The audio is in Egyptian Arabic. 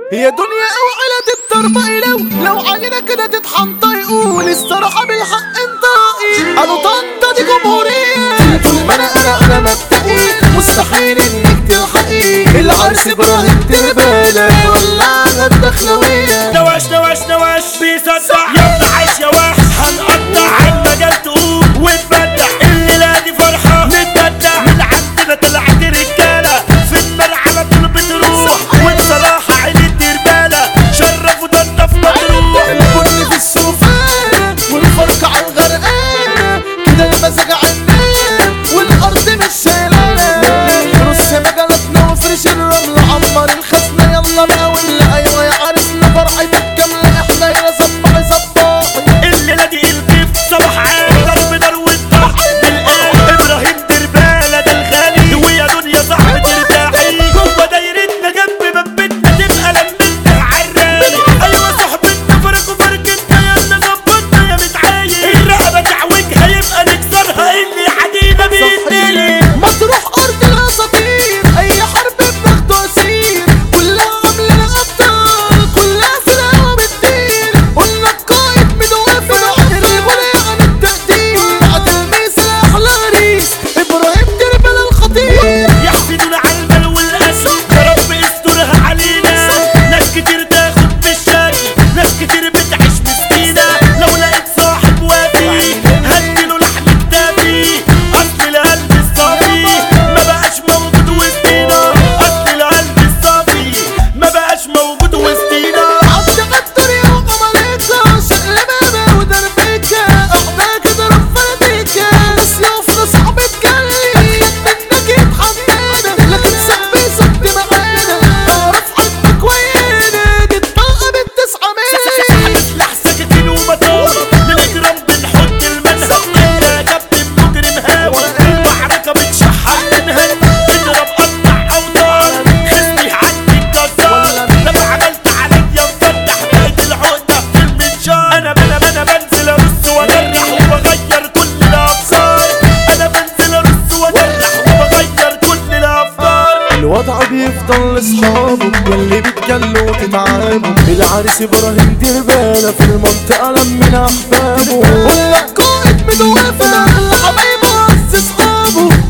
يا دنيا اوعى تتربى لو لو علينا كده تطحن يقول الصراحة بالحق انت رأيي ابو طنطا دي جمهورية طول ما انا انا انا مبدئي مستحيل انك تلحقي العرس ابراهيم تربالة ولا الدخلوية نواش نواش نواش بيصدع يلا عيش يا وحش هنقطع المجال تقوم وتبدع الليلة دي فرحة نتبدع من عندنا طلعت رجالة في النار على طول بتروح وبصراحة عين الدربالة شرفوا ضنا في مطروح البن في السوفان والفرق على الغرقان كده المزاج عنان والارض مش شايلانا رص مجالاتنا وافرش الرمل عمر الخزنة يلا بقى واللي ايوه يا عرسنا فرحتك كاملة احنا يا صباحي صباحي الليلة دي الضيف صباح عام ضرب نار والضغط بالقلب ابراهيم دربالة ده الغالي ويا دنيا صاحبة ترتاحي جوه دايرتنا جنب باب بيتنا تبقى لمتنا العراني ايوه صاحبتنا فرق وفرقتنا يلا ظبطنا يا متعايش الرقبة تعوجها يبقى نكسرها اللي حدينا بيدينا ما تروح ارض الاساطير اي حرب بناخده اسير كلها عامله ابطال كلها في الهوا بتطير قلنا القائد من وافق الغنى عن التقدير بعد الميس احلى غريس ابراهيم دربل الخطير يحسدونا على المال والاسد يا رب استرها علينا ناس كتير تاخد بالشكل ناس كتير بتعيش مسكينه لو لقيت صاحب وافي هديله لحم كتافي اصل القلب الصافي ما بقاش موجود وسطينا اصل القلب الصافي ما بقاش موجود وسطينا عبد قدر يا وقماليكا شقلبابة ودربكة احنا كده رفلتكة سيوفنا صعب تجلي منك يتحمانا لكن سبي سبت معانا اعرف حبك وينك اتبقى بالتسعة مية سلاح سكاكين ومطار للاجرام بنحط المنهج انت كابتن مجرم هاوي المعركه بتشحن منها اضرب قطع اوتار خصمي عندي الجزار لما عملت عليا مفتح بقيت العقده في المنشار انا انا انا بنزل ارص واجرح وبغير كل الافكار انا بنزل ارص واجرح وبغير كل الافكار الوضع بيفضل لاصحابه ياللي بتجلوا وتتعبوا العريس ابراهيم دربالة في المنطقة لمنا احبابه قلنا القائد من وافق الحبايب وعز اصحابه